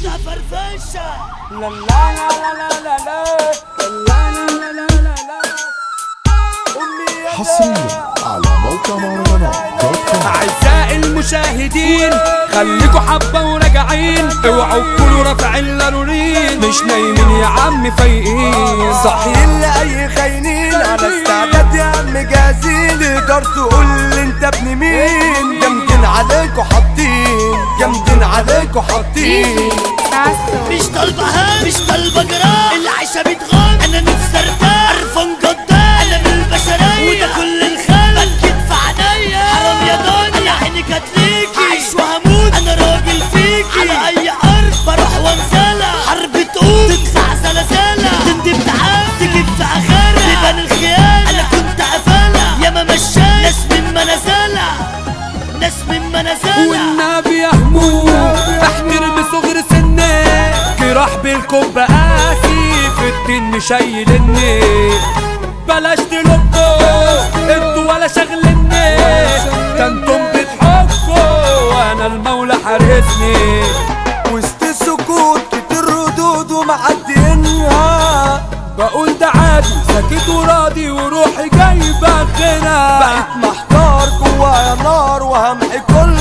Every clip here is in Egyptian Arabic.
خدها فرفشه لا لا لا لا لا لا لا لا لا لا لا أمي يا حصريا على موقع مهرجانات دوت كوم أعزائي المشاهدين خليكوا حبة وراجعين اوعوا تكونوا رافعين لانورين مش نايمين يا عم فايقين صاحيين لأي خاينين على استعداد يا عم جاهزين تقدر تقول لي انت ابن مين جامدين عليكوا حاطين جامدين عليكوا حاطين مش طالبة هام مش طالبة جرام اللي عايشة بتغام انا نفسي ارتاح قرفان جدام انا من البشرية وده كل الخلق بكت في عينيا حرام يا دنيا عينك هتليكي عايش وهموت انا راجل فيكي على اي ارض بروح وانزلها حرب تقوم تدفع زلزالة تندب تعب تجيب في اخرها تبان الخيانة انا كنت قفلها ياما مشاي ناس من منازلها ناس من منازلها والنبي يا هموم احترم صغر سنك جراح بالكوب قاسي في الدين شايلني بلاش تلقوا انتوا ولا شغلني ده انتم بتحبوا وانا المولى حارسني وسط السكوت كتير ردود ومعدينها بقول ده عادي ساكت وراضي وروحي جايبه غنى بقيت محتار جوايا نار وهمحي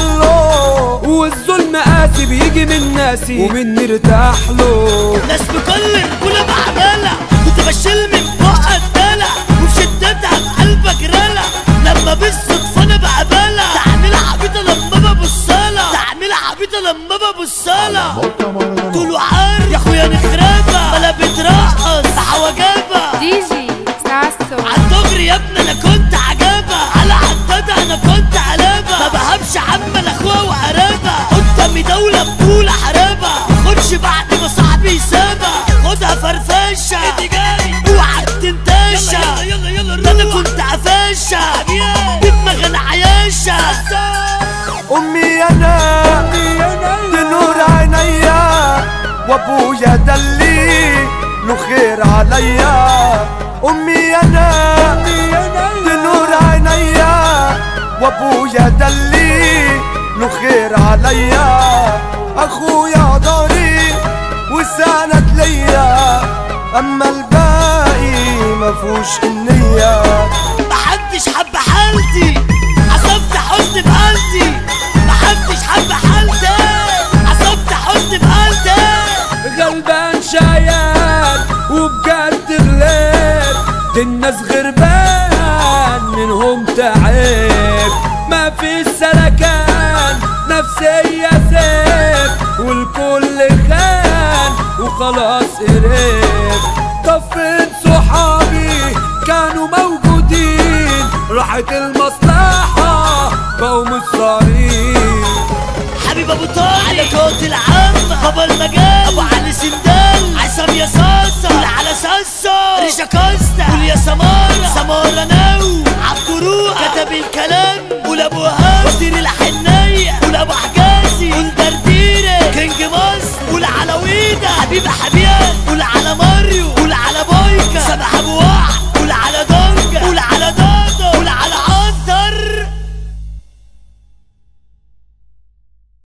كله والظلم قاسي بيجي من ناسي ومن نرتاح له ناس بكل رجولة بعملها كنت بشيل من بقى الدلع وفي شدتها بقلبك رلع لما بالصدفة انا بقبلها تعمل عبيطة لما ببصلها تعمل عبيطة لما ببصلها موقع مهرجانات طول عار يا اخويا نخربها بلا بترقص عوجابة دي جي ساسو عالدغري يا ابني انا كنت عجبة على عدادة انا كنت علبة ما بهبش عم اخوها وقرابة قدامي دولة بطولة حرابة خدش بعد ما صاحبي يسابها خدها فرفشة اوعك تنتشى يلا يلا يلا ده انا كنت قفاشة بدماغ انا عياشة امي انا دي نور عينيا وابويا دلي له خير عليا امي انا دي نور عينيا وابويا دلي له خير عليا اخويا داري وسند ليا اما الباقي مفهوش النيه محدش حب حالتي عصبت حزن بقلبي محدش حب حالتي عصبت حزن بقلبي غلبان شايان وبجد غلاب دي الناس غربان منهم تعب ما في سلكان نفسية زيت والكل خان وخلاص قريب طب فين صحابي كانوا موجودين راحت المصلحة بقوا مصارين حبيب ابو طارق على كوت العم بابا المجال ابو علي سندال عصام يا صاصة قول على صاصة ريشا كوستا قول يا سمارة سمارة نو عبد روح كتب الكلام قول ابو هاب وزير الحنية قول ابو حجازي قول درديرة كينج مصر قول على ويدا حبيب حبيب قول على ماريو